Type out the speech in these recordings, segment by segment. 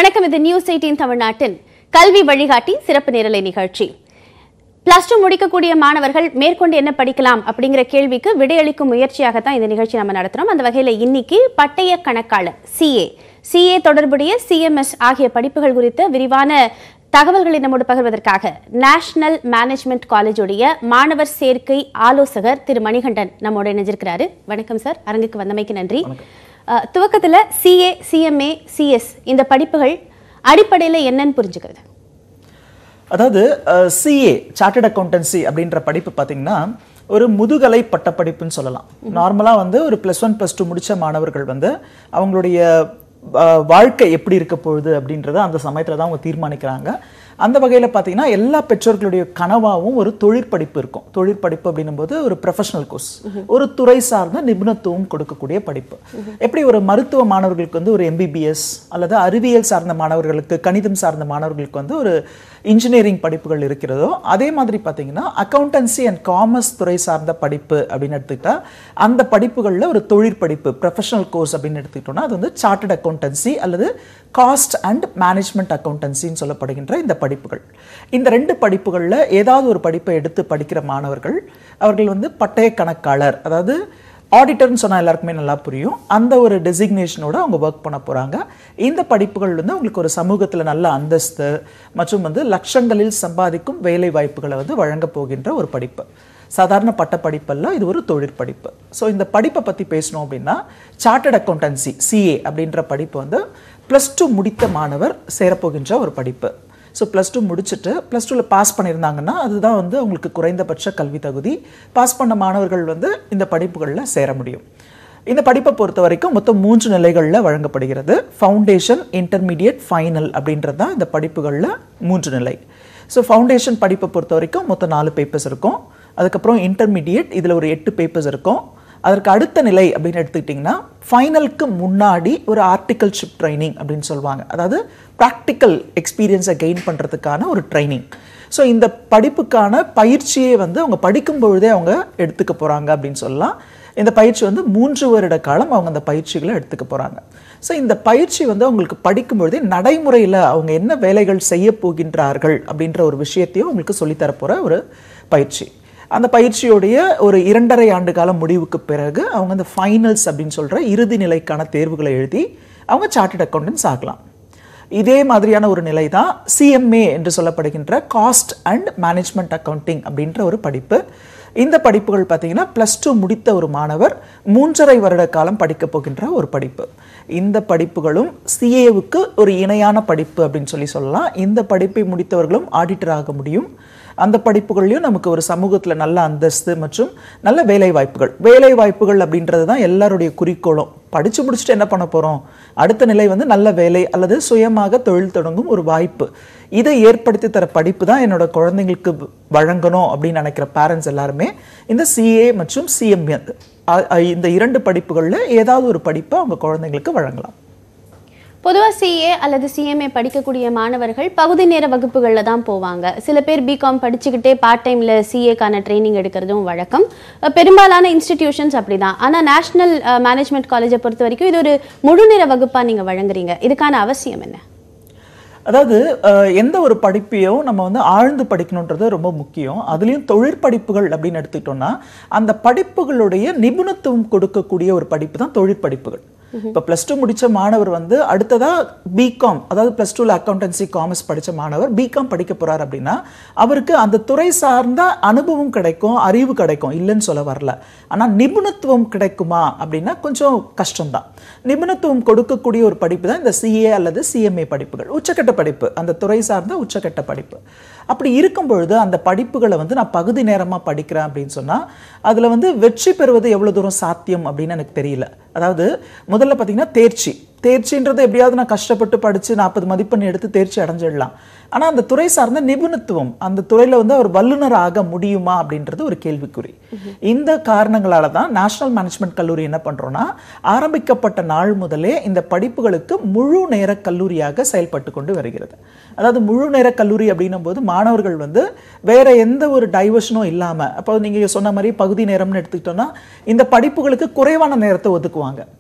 வணக்கம் இது news eighteen தமிழ்நாட்டின் கல்வி வழிகாட்டி சிறப்பு நேரலை நிகழ்ச்சி பிளஸ் டூ முடிக்கக்கூடிய மாணவர்கள் மேற்கொண்டு என்ன படிக்கலாம் அப்படிங்கிற கேள்விக்கு விடையளிக்கும் முயற்சியாக தான் இந்த நிகழ்ச்சி நம்ம நடத்துறோம் அந்த வகையில் இன்னைக்கு பட்டய கணக்காளர் சிஏ சிஏ தொடர்புடைய சிஎம்எஸ் ஆகிய படிப்புகள் குறித்த விரிவான தகவல்களை நம்மோடு பகிர்வதற்காக நேஷனல் மேனேஜ்மெண்ட் காலேஜுடைய மாணவர் சேர்க்கை ஆலோசகர் திரு மணிகண்டன் நம்மோட இணைஞ்சிருக்கிறாரு வணக்கம் சார் அரங்குக்கு வந்தமைக்கு நன்றி அஹ், துவக்கத்துல சிஏ சிஎம்ஏ சிஎஸ் இந்த படிப்புகள் அடிப்படையில் என்னன்னு புரிஞ்சுக்கிறது அதாவது சிஏ சார்ட்டர்ட் அக்கௌண்டன்சி அப்படின்ற படிப்பு பார்த்தீங்கன்னா ஒரு முதுகலை பட்டப்படிப்புன்னு சொல்லலாம் நார்மலாக வந்து ஒரு ப்ளஸ் ஒன் ப்ளஸ் டூ முடித்த மாணவர்கள் வந்து அவங்களுடைய அஹ், வாழ்க்கை எப்படி இருக்க போகுது அப்படின்றத அந்த சமயத்தில் தான் அவங்க தீர்மானிக்கிறாங்க அந்த வகையில் பார்த்தீங்கன்னா எல்லா பெற்றோர்களுடைய கனவாகவும் ஒரு தொழிற்படிப்பு இருக்கும் தொழிற்படிப்பு அப்படின்னும் போது ஒரு ப்ரொஃபஷனல் கோர்ஸ் ஒரு துறை சார்ந்த நிபுணத்துவம் கொடுக்கக்கூடிய படிப்பு எப்படி ஒரு மருத்துவ மாணவர்களுக்கு வந்து ஒரு எம்பிபிஎஸ் அல்லது அறிவியல் சார்ந்த மாணவர்களுக்கு கணிதம் சார்ந்த மாணவர்களுக்கு வந்து ஒரு இன்ஜினியரிங் படிப்புகள் இருக்கிறதோ அதே மாதிரி பார்த்தீங்கன்னா அக்கௌண்டன்சி அண்ட் காமர்ஸ் துறை சார்ந்த படிப்பு அப்படின்னு எடுத்துக்கிட்டா அந்த படிப்புகளில் ஒரு தொழிற்படிப்பு ப்ரொஃபஷனல் கோர்ஸ் அப்படின்னு எடுத்துக்கிட்டோம்னா அது வந்து சார்ட்டர்ட் அக்கௌண்டன்சி அல்லது காஸ்ட் அண்ட் மேனேஜ்மெண்ட் அக்கௌண்டன்சின்னு சொல்லப்படுகின்ற இந்த படிப்புகள் இந்த ரெண்டு படிப்புகளில் ஏதாவது ஒரு படிப்பை எடுத்து படிக்கிற மாணவர்கள் அவர்கள் வந்து பட்டய கணக்காளர் அதாவது ஆடிட்டர்னு சொன்னால் எல்லாருக்குமே நல்லா புரியும் அந்த ஒரு டெசிக்னேஷனோட அவங்க ஒர்க் பண்ண போகிறாங்க இந்த படிப்புகள் வந்து உங்களுக்கு ஒரு சமூகத்தில் நல்ல அந்தஸ்து மற்றும் வந்து லட்சங்களில் சம்பாதிக்கும் வேலை வாய்ப்புகளை வந்து வழங்க போகின்ற ஒரு படிப்பு சாதாரண பட்ட படிப்பல்ல இது ஒரு தொழிற்படிப்பு ஸோ இந்த படிப்பை பற்றி பேசணும் அப்படின்னா சார்ட்டர்ட் அக்கௌண்டன்சி சிஏ அப்படின்ற படிப்பு வந்து ப்ளஸ் டூ முடித்த மாணவர் சேரப்போகின்ற ஒரு படிப்பு ஸோ ப்ளஸ் டூ முடிச்சுட்டு ப்ளஸ் டூவில் பாஸ் பண்ணியிருந்தாங்கன்னா அதுதான் வந்து அவங்களுக்கு குறைந்தபட்ச கல்வி தகுதி பாஸ் பண்ண மாணவர்கள் வந்து இந்த படிப்புகளில் சேர முடியும் இந்த படிப்பை பொறுத்த வரைக்கும் மொத்தம் மூன்று நிலைகளில் வழங்கப்படுகிறது ஃபவுண்டேஷன் இன்டர்மீடியட் ஃபைனல் அப்படின்றது தான் இந்த படிப்புகளில் மூன்று நிலை ஸோ ஃபவுண்டேஷன் படிப்பை பொறுத்த வரைக்கும் மொத்தம் நாலு பேப்பர்ஸ் இருக்கும் அதுக்கப்புறம் இன்டர்மீடியட் இதில் ஒரு எட்டு பேப்பர்ஸ் இருக்கும் அதற்கு அடுத்த நிலை அப்படின்னு எடுத்துக்கிட்டிங்கன்னா ஃபைனலுக்கு முன்னாடி ஒரு ஆர்டிகல்ஷிப் ட்ரைனிங் அப்படின்னு சொல்லுவாங்க அதாவது ப்ராக்டிக்கல் எக்ஸ்பீரியன்ஸை கெயின் பண்ணுறதுக்கான ஒரு ட்ரைனிங் ஸோ இந்த படிப்புக்கான பயிற்சியை வந்து அவங்க படிக்கும் பொழுதே அவங்க எடுத்துக்க போகிறாங்க அப்படின்னு சொல்லலாம் இந்த பயிற்சி வந்து மூன்று வருட காலம் அவங்க அந்த பயிற்சிகளை எடுத்துக்க போகிறாங்க ஸோ இந்த பயிற்சி வந்து அவங்களுக்கு படிக்கும் பொழுதே நடைமுறையில் அவங்க என்ன வேலைகள் செய்ய போகின்றார்கள் அப்படின்ற ஒரு விஷயத்தையும் அவங்களுக்கு சொல்லித்தரப்போகிற ஒரு பயிற்சி அந்த பயிற்சியுடைய ஒரு இரண்டரை ஆண்டு காலம் முடிவுக்கு பிறகு அவங்க அந்த ஃபைனல்ஸ் அப்படின்னு சொல்கிற இறுதி நிலைக்கான தேர்வுகளை எழுதி அவங்க சார்ட்டர்ட் அக்கௌண்டன்ஸ் ஆகலாம் இதே மாதிரியான ஒரு நிலை தான் சிஎம்ஏ என்று சொல்லப்படுகின்ற காஸ்ட் அண்ட் மேனேஜ்மெண்ட் அக்கவுண்டிங் அப்படின்ற ஒரு படிப்பு இந்த படிப்புகள் பார்த்தீங்கன்னா ப்ளஸ் டூ முடித்த ஒரு மாணவர் மூன்றரை வருட காலம் படிக்க போகின்ற ஒரு படிப்பு இந்த படிப்புகளும் சிஏவுக்கு ஒரு இணையான படிப்பு அப்படின்னு சொல்லி சொல்லலாம் இந்த படிப்பை முடித்தவர்களும் ஆடிட்டர் ஆக முடியும் அந்த படிப்புகள்லையும் நமக்கு ஒரு சமூகத்தில் நல்ல அந்தஸ்து மற்றும் நல்ல வேலை வாய்ப்புகள் வேலை வாய்ப்புகள் அப்படின்றது தான் எல்லாருடைய குறிக்கோளும் படித்து முடிச்சுட்டு என்ன பண்ண போகிறோம் அடுத்த நிலை வந்து நல்ல வேலை அல்லது சுயமாக தொழில் தொடங்கும் ஒரு வாய்ப்பு இதை ஏற்படுத்தி தர படிப்பு தான் என்னோட குழந்தைங்களுக்கு வழங்கணும் அப்படின்னு நினைக்கிற பேரண்ட்ஸ் எல்லாருமே இந்த சிஏ மற்றும் சிஎம்ஏ இந்த இரண்டு படிப்புகளில் ஏதாவது ஒரு படிப்பை அவங்க குழந்தைங்களுக்கு வழங்கலாம் பொதுவாக சிஏ அல்லது சிஎம்ஏ படிக்கக்கூடிய மாணவர்கள் பகுதி நேர வகுப்புகளில் தான் போவாங்க சில பேர் பிகாம் படிச்சுக்கிட்டே பார்ட் டைமில் சிஏக்கான ட்ரைனிங் எடுக்கிறதும் வழக்கம் அஹ் பெரும்பாலான இன்ஸ்டிடியூஷன்ஸ் அப்படி தான் ஆனால் நேஷனல் மேனேஜ்மெண்ட் காலேஜை பொறுத்த வரைக்கும் இது ஒரு முழு நேர வகுப்பாக நீங்கள் வழங்குறீங்க இதுக்கான அவசியம் என்ன அதாவது அஹ், எந்த ஒரு படிப்பையும் நம்ம வந்து ஆழ்ந்து படிக்கணுன்றது ரொம்ப முக்கியம் அதுலேயும் தொழிற்படிப்புகள் அப்படின்னு எடுத்துக்கிட்டோம்னா அந்த படிப்புகளுடைய நிபுணத்துவம் கொடுக்கக்கூடிய ஒரு படிப்பு தான் தொழிற்படிப்புகள் இப்போ ப்ளஸ் டூ முடிச்ச மாணவர் வந்து அடுத்ததா பிகாம் அதாவது ப்ளஸ் டூவில் அக்கௌண்டன்சி காமர்ஸ் படிச்ச மாணவர் பிகாம் படிக்க போறார் அப்படின்னா அவருக்கு அந்த துறை சார்ந்த அனுபவம் கிடைக்கும் அறிவு கிடைக்கும் இல்லைன்னு சொல்ல வரல ஆனால் நிபுணத்துவம் கிடைக்குமா அப்படின்னா கொஞ்சம் கஷ்டம்தான் நிபுணத்துவம் கொடுக்கக்கூடிய ஒரு படிப்பு தான் இந்த சிஏ அல்லது சிஎம்ஏ படிப்புகள் உச்சக்கட்ட படிப்பு அந்த துறை சார்ந்த உச்சக்கட்ட படிப்பு அப்படி இருக்கும் பொழுது அந்த படிப்புகளை வந்து நான் பகுதி நேரமாக படிக்கிறேன் அப்படின்னு சொன்னால் அதில் வந்து வெற்றி பெறுவது எவ்வளோ தூரம் சாத்தியம் அப்படின்னு எனக்கு தெரியல அதாவது முதல்ல பார்த்தீங்கன்னா தேர்ச்சி தேர்ச்சின்றது எப்படியாவது நான் கஷ்டப்பட்டு படித்து நாற்பது மதிப்பெண் எடுத்து தேர்ச்சி அடைஞ்சிடலாம் ஆனால் அந்த துறை சார்ந்த நிபுணத்துவம் அந்த துறையில் வந்து அவர் வல்லுநர் ஆக முடியுமா அப்படின்றது ஒரு கேள்விக்குறி இந்த காரணங்களால தான் நேஷனல் மேனேஜ்மெண்ட் கல்லூரி என்ன பண்ணுறோன்னா ஆரம்பிக்கப்பட்ட நாள் முதலே இந்த படிப்புகளுக்கு முழு நேர கல்லூரியாக செயல்பட்டு கொண்டு வருகிறது அதாவது முழு நேர கல்லூரி அப்படின்னும் போது மாணவர்கள் வந்து வேற எந்த ஒரு டைவர்ஷனும் இல்லாமல் அப்போ நீங்கள் சொன்ன மாதிரி பகுதி நேரம்னு எடுத்துக்கிட்டோம்னா இந்த படிப்புகளுக்கு குறைவான நேரத்தை ஒதுக்குவாங்க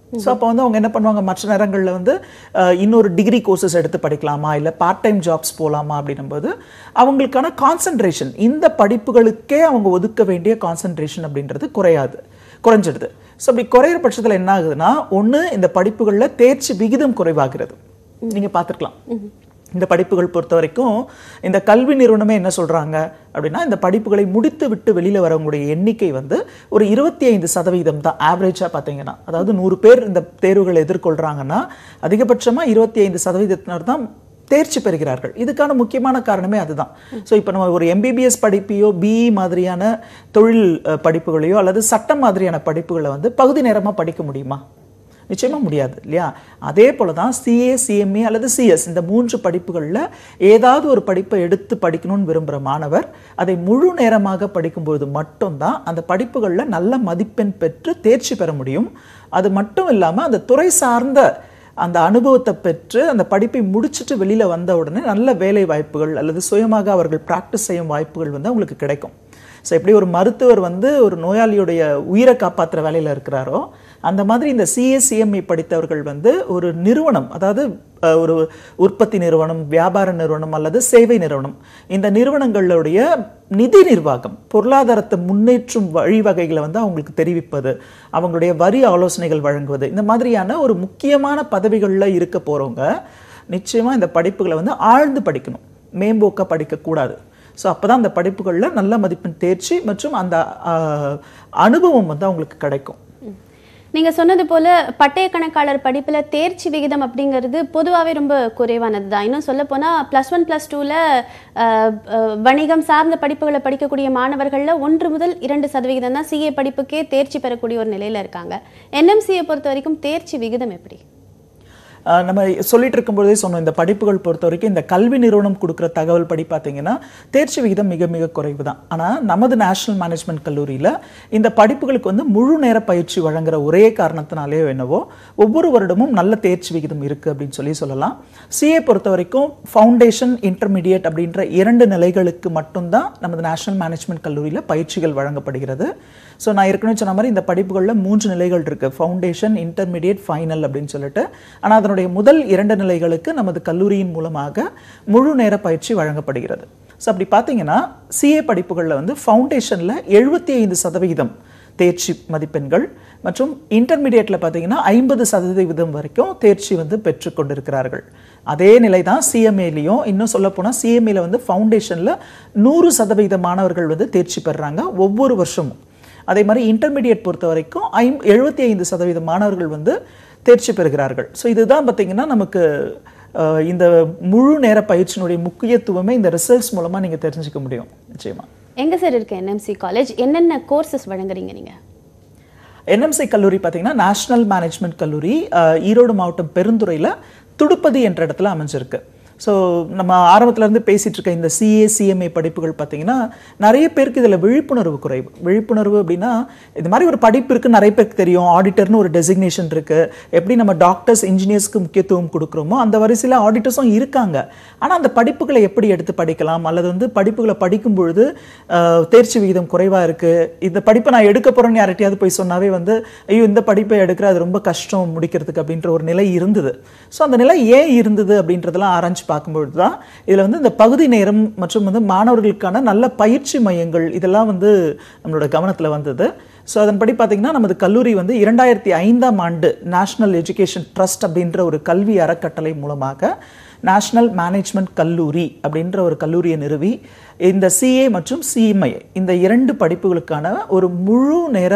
ஸோ அப்போ வந்து அவங்க என்ன பண்ணுவாங்க மற்ற நேரங்களில் வந்து அஹ், இன்னொரு டிகிரி கோர்சஸ் எடுத்து படிக்கலாமா இல்லை பார்ட் டைம் ஜாப்ஸ் போகலாமா அப்படின்னும்போது அவங்களுக்கான கான்சன்ட்ரேஷன் இந்த படிப்புகளுக்கே அவங்க ஒதுக்க வேண்டிய கான்சன்ட்ரேஷன் அப்படின்றது குறையாது குறைஞ்சிடுது ஸோ அப்படி குறையிற பட்சத்தில் என்ன ஆகுதுன்னா ஒன்று இந்த படிப்புகளில் தேர்ச்சி விகிதம் குறைவாகிறது நீங்கள் பார்த்துருக்கலாம் இந்த படிப்புகள் பொறுத்த வரைக்கும் இந்த கல்வி நிறுவனமே என்ன சொல்றாங்க அப்படின்னா இந்த படிப்புகளை முடித்து விட்டு வெளியில வரவங்களுடைய எண்ணிக்கை வந்து ஒரு இருபத்தி ஐந்து சதவீதம் தான் ஆவரேஜாக பார்த்தீங்கன்னா அதாவது நூறு பேர் இந்த தேர்வுகளை எதிர்கொள்றாங்கன்னா அதிகபட்சமா இருபத்தி ஐந்து சதவீதத்தினர் தான் தேர்ச்சி பெறுகிறார்கள் இதுக்கான முக்கியமான காரணமே அதுதான் ஸோ இப்போ நம்ம ஒரு எம்பிபிஎஸ் படிப்பையோ பிஇ மாதிரியான தொழில் அஹ், படிப்புகளையோ அல்லது சட்டம் மாதிரியான படிப்புகளை வந்து பகுதி நேரமா படிக்க முடியுமா நிச்சயமா முடியாது இல்லையா அதே போல தான் சிஏ சிஎம்ஏ அல்லது சிஎஸ் இந்த மூன்று படிப்புகளில் ஏதாவது ஒரு படிப்பை எடுத்து படிக்கணும்னு விரும்புகிற மாணவர் அதை முழு நேரமாக படிக்கும்போது மட்டும்தான் அந்த படிப்புகளில் நல்ல மதிப்பெண் பெற்று தேர்ச்சி பெற முடியும் அது மட்டும் இல்லாமல் அந்த துறை சார்ந்த அந்த அனுபவத்தை பெற்று அந்த படிப்பை முடிச்சுட்டு வெளியில வந்த உடனே நல்ல வேலை வாய்ப்புகள் அல்லது சுயமாக அவர்கள் பிராக்டிஸ் செய்யும் வாய்ப்புகள் வந்து அவங்களுக்கு கிடைக்கும் ஸோ எப்படி ஒரு மருத்துவர் வந்து ஒரு நோயாளியுடைய உயிரை காப்பாற்றுற வேலையில் இருக்கிறாரோ அந்த மாதிரி இந்த சிஎஸ்சிஎம்ஐ படித்தவர்கள் வந்து ஒரு நிறுவனம் அதாவது அஹ், ஒரு உற்பத்தி நிறுவனம் வியாபார நிறுவனம் அல்லது சேவை நிறுவனம் இந்த நிறுவனங்களுடைய நிதி நிர்வாகம் பொருளாதாரத்தை முன்னேற்றும் வழிவகைகளை வந்து அவங்களுக்கு தெரிவிப்பது அவங்களுடைய வரி ஆலோசனைகள் வழங்குவது இந்த மாதிரியான ஒரு முக்கியமான பதவிகளில் இருக்க போறவங்க நிச்சயமா இந்த படிப்புகளை வந்து ஆழ்ந்து படிக்கணும் மேம்போக்கா படிக்கக்கூடாது ஸோ அப்பதான் அந்த படிப்புகளில் நல்ல மதிப்பெண் தேர்ச்சி மற்றும் அந்த ஆஹ், அனுபவம் வந்து அவங்களுக்கு கிடைக்கும் நீங்க சொன்னது போல பட்டய கணக்காளர் படிப்புல தேர்ச்சி விகிதம் அப்படிங்கிறது பொதுவாகவே ரொம்ப குறைவானது தான் இன்னும் சொல்ல போனா ப்ளஸ் ஒன் ப்ளஸ் டூவில் வணிகம் சார்ந்த படிப்புகளை படிக்கக்கூடிய மாணவர்கள்ல ஒன்று முதல் இரண்டு சதவிகிதம் தான் சிஏ படிப்புக்கே தேர்ச்சி பெறக்கூடிய ஒரு நிலையில இருக்காங்க என்எம்சியை பொறுத்த வரைக்கும் தேர்ச்சி விகிதம் எப்படி ஆஹ் நம்ம சொல்லிட்டு இருக்கும்போதே சொன்னோம் இந்த படிப்புகள் பொறுத்த வரைக்கும் இந்த கல்வி நிறுவனம் கொடுக்குற தகவல் படி பார்த்தீங்கன்னா தேர்ச்சி விகிதம் மிக மிக குறைவு தான் ஆனால் நமது நேஷனல் மேனேஜ்மெண்ட் கல்லூரியில் இந்த படிப்புகளுக்கு வந்து முழு நேர பயிற்சி வழங்குற ஒரே காரணத்தினாலே என்னவோ ஒவ்வொரு வருடமும் நல்ல தேர்ச்சி விகிதம் இருக்குது அப்படின்னு சொல்லி சொல்லலாம் சிஏ பொறுத்த வரைக்கும் ஃபவுண்டேஷன் இன்டர்மீடியட் அப்படின்ற இரண்டு நிலைகளுக்கு மட்டும்தான் நமது நேஷனல் மேனேஜ்மெண்ட் கல்லூரியில் பயிற்சிகள் வழங்கப்படுகிறது ஸோ நான் ஏற்கனவே சொன்ன மாதிரி இந்த படிப்புகளில் மூன்று நிலைகள் இருக்குது ஃபவுண்டேஷன் இன்டர்மீடியட் ஃபைனல் அப்படின்னு சொல்லிட்டு ஆனால் அதனுடைய முதல் இரண்டு நிலைகளுக்கு நமது கல்லூரியின் மூலமாக முழு நேர பயிற்சி வழங்கப்படுகிறது ஸோ அப்படி பார்த்தீங்கன்னா சிஏ படிப்புகளில் வந்து ஃபவுண்டேஷனில் எழுபத்தி ஐந்து சதவிகிதம் தேர்ச்சி மதிப்பெண்கள் மற்றும் இன்டர்மீடியட்டில் பார்த்தீங்கன்னா ஐம்பது சதவீதம் வரைக்கும் தேர்ச்சி வந்து பெற்று கொண்டிருக்கிறார்கள் அதே நிலை தான் சிஎம்ஏலையும் இன்னும் சொல்ல போனால் சிஎம்ஏல வந்து ஃபவுண்டேஷனில் நூறு சதவீத மாணவர்கள் வந்து தேர்ச்சி பெறுறாங்க ஒவ்வொரு வருஷமும் அதே மாதிரி இன்டர்மீடியட் பொறுத்த வரைக்கும் ஐம் எழுபத்தி ஐந்து சதவீத மாணவர்கள் வந்து தேர்ச்சி பெறுகிறார்கள் ஸோ இதுதான் பார்த்தீங்கன்னா நமக்கு அஹ், இந்த முழு நேர பயிற்சியினுடைய முக்கியத்துவமே இந்த ரிசல்ட்ஸ் மூலமாக நீங்கள் தெரிஞ்சுக்க முடியும் நிச்சயமா எங்க சார் இருக்கு என்எம்சி காலேஜ் என்னென்ன கோர்சஸ் வழங்குறீங்க நீங்க என்எம்சி கல்லூரி பார்த்தீங்கன்னா நேஷனல் மேனேஜ்மெண்ட் கல்லூரி அஹ், ஈரோடு மாவட்டம் பெருந்துறையில் துடுப்பதி என்ற இடத்துல அமைஞ்சிருக்கு ஸோ நம்ம ஆரம்பத்துல இருந்து பேசிட்டு இருக்க இந்த சிஏ சிஎம்ஏ படிப்புகள் பார்த்தீங்கன்னா நிறைய பேருக்கு இதில் விழிப்புணர்வு குறைவு விழிப்புணர்வு அப்படின்னா இது மாதிரி ஒரு படிப்பு இருக்கு நிறைய பேருக்கு தெரியும் ஆடிட்டர்னு ஒரு டெசிக்னேஷன் இருக்கு எப்படி நம்ம டாக்டர்ஸ் இன்ஜினியர்ஸ்க்கு முக்கியத்துவம் கொடுக்குறோமோ அந்த வரிசையில் ஆடிட்டர்ஸும் இருக்காங்க ஆனால் அந்த படிப்புகளை எப்படி எடுத்து படிக்கலாம் அல்லது வந்து படிப்புகளை படிக்கும் பொழுது அஹ், தேர்ச்சி விகிதம் குறைவா இருக்கு இந்த படிப்பை நான் எடுக்க போறேன்னு யார்கிட்டயாவது போய் சொன்னாவே வந்து ஐயோ இந்த படிப்பை எடுக்கிற அது ரொம்ப கஷ்டம் முடிக்கிறதுக்கு அப்படின்ற ஒரு நிலை இருந்தது ஸோ அந்த நிலை ஏன் இருந்தது அப்படின்றதெல்லாம் ஆராய்ச்சி பார்க்கும்பொழுது தான் இதில் வந்து இந்த பகுதி நேரம் மற்றும் வந்து மாணவர்களுக்கான நல்ல பயிற்சி மையங்கள் இதெல்லாம் வந்து நம்மளோட கவனத்தில் வந்தது ஸோ அதன்படி பார்த்தீங்கன்னா நமது கல்லூரி வந்து இரண்டாயிரத்தி ஐந்தாம் ஆண்டு நேஷனல் எஜுகேஷன் ட்ரஸ்ட் அப்படின்ற ஒரு கல்வி அறக்கட்டளை மூலமாக நேஷனல் மேனேஜ்மெண்ட் கல்லூரி அப்படின்ற ஒரு கல்லூரியை நிறுவி இந்த சிஏ மற்றும் சிஎம்ஐ இந்த இரண்டு படிப்புகளுக்கான ஒரு முழு நேர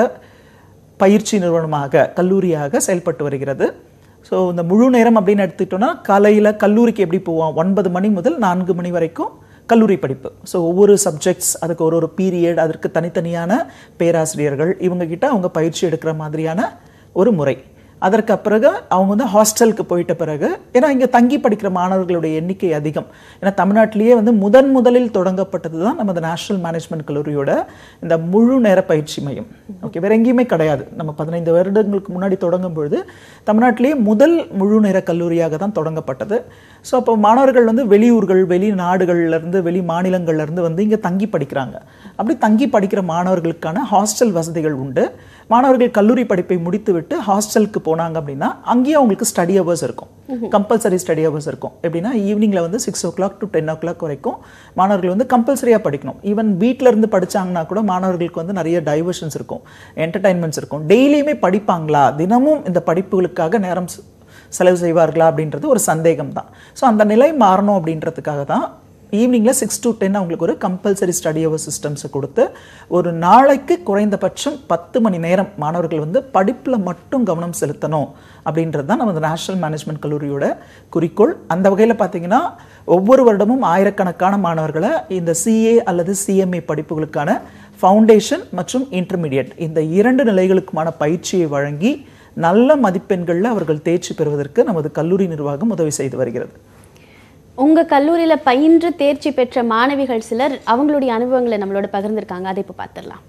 பயிற்சி நிறுவனமாக கல்லூரியாக செயல்பட்டு வருகிறது ஸோ இந்த முழு நேரம் அப்படின்னு எடுத்துக்கிட்டோம்னா காலையில் கல்லூரிக்கு எப்படி போவோம் ஒன்பது மணி முதல் நான்கு மணி வரைக்கும் கல்லூரி படிப்பு ஸோ ஒவ்வொரு சப்ஜெக்ட்ஸ் அதுக்கு ஒரு ஒரு பீரியட் அதற்கு தனித்தனியான பேராசிரியர்கள் இவங்க கிட்ட அவங்க பயிற்சி எடுக்கிற மாதிரியான ஒரு முறை அதற்கு பிறகு அவங்க வந்து ஹாஸ்டலுக்கு போயிட்ட பிறகு ஏன்னா இங்கே தங்கி படிக்கிற மாணவர்களுடைய எண்ணிக்கை அதிகம் ஏன்னா தமிழ்நாட்டிலேயே வந்து முதன் முதலில் தொடங்கப்பட்டது தான் நமது நேஷனல் மேனேஜ்மெண்ட் கல்லூரியோட இந்த முழு நேர பயிற்சி மையம் ஓகே வேற எங்கேயுமே கிடையாது நம்ம பதினைந்து வருடங்களுக்கு முன்னாடி தொடங்கும் பொழுது தமிழ்நாட்டிலேயே முதல் முழு நேர கல்லூரியாக தான் தொடங்கப்பட்டது ஸோ அப்போ மாணவர்கள் வந்து வெளியூர்கள் வெளி நாடுகள்ல இருந்து வெளி மாநிலங்கள்ல இருந்து வந்து இங்கே தங்கி படிக்கிறாங்க அப்படி தங்கி படிக்கிற மாணவர்களுக்கான ஹாஸ்டல் வசதிகள் உண்டு மாணவர்கள் கல்லூரி படிப்பை முடித்துவிட்டு ஹாஸ்டலுக்கு போனாங்க அப்படின்னா அங்கேயும் அவங்களுக்கு ஸ்டடி ஹவர்ஸ் இருக்கும் கம்பல்சரி ஸ்டடி ஹவர்ஸ் இருக்கும் எப்படின்னா ஈவினிங்கில் வந்து six o'clock to ten o'clock வரைக்கும் மாணவர்கள் வந்து கம்பல்சரியாக படிக்கணும் ஈவன் வீட்டில் இருந்து படிச்சாங்கன்னா கூட மாணவர்களுக்கு வந்து நிறைய டைவர்ஷன்ஸ் இருக்கும் என்டர்டைன்மெண்ட்ஸ் இருக்கும் டெய்லியுமே படிப்பாங்களா தினமும் இந்த படிப்புகளுக்காக நேரம் செ- செலவு செய்வார்களா அப்படின்றது ஒரு சந்தேகம் தான் ஸோ அந்த நிலை மாறணும் அப்படின்றதுக்காக தான் ஈவினிங்கில் சிக்ஸ் டு டென் அவங்களுக்கு ஒரு கம்பல்சரி ஸ்டடி ஹவர் சிஸ்டம்ஸை கொடுத்து ஒரு நாளைக்கு குறைந்தபட்சம் பத்து மணி நேரம் மாணவர்கள் வந்து படிப்பில் மட்டும் கவனம் செலுத்தணும் அப்படின்றது தான் நமது நேஷனல் மேனேஜ்மெண்ட் கல்லூரியோட குறிக்கோள் அந்த வகையில் பார்த்தீங்கன்னா ஒவ்வொரு வருடமும் ஆயிரக்கணக்கான மாணவர்களை இந்த சிஏ அல்லது சிஎம்ஏ படிப்புகளுக்கான ஃபவுண்டேஷன் மற்றும் இன்டர்மீடியட் இந்த இரண்டு நிலைகளுக்குமான பயிற்சியை வழங்கி நல்ல மதிப்பெண்களில் அவர்கள் தேர்ச்சி பெறுவதற்கு நமது கல்லூரி நிர்வாகம் உதவி செய்து வருகிறது உங்க கல்லூரியில பயின்று தேர்ச்சி பெற்ற மாணவிகள் சிலர் அவங்களுடைய அனுபவங்களை நம்மளோட பகிர்ந்திருக்காங்க அதை இப்போ பார்த்துடலாம்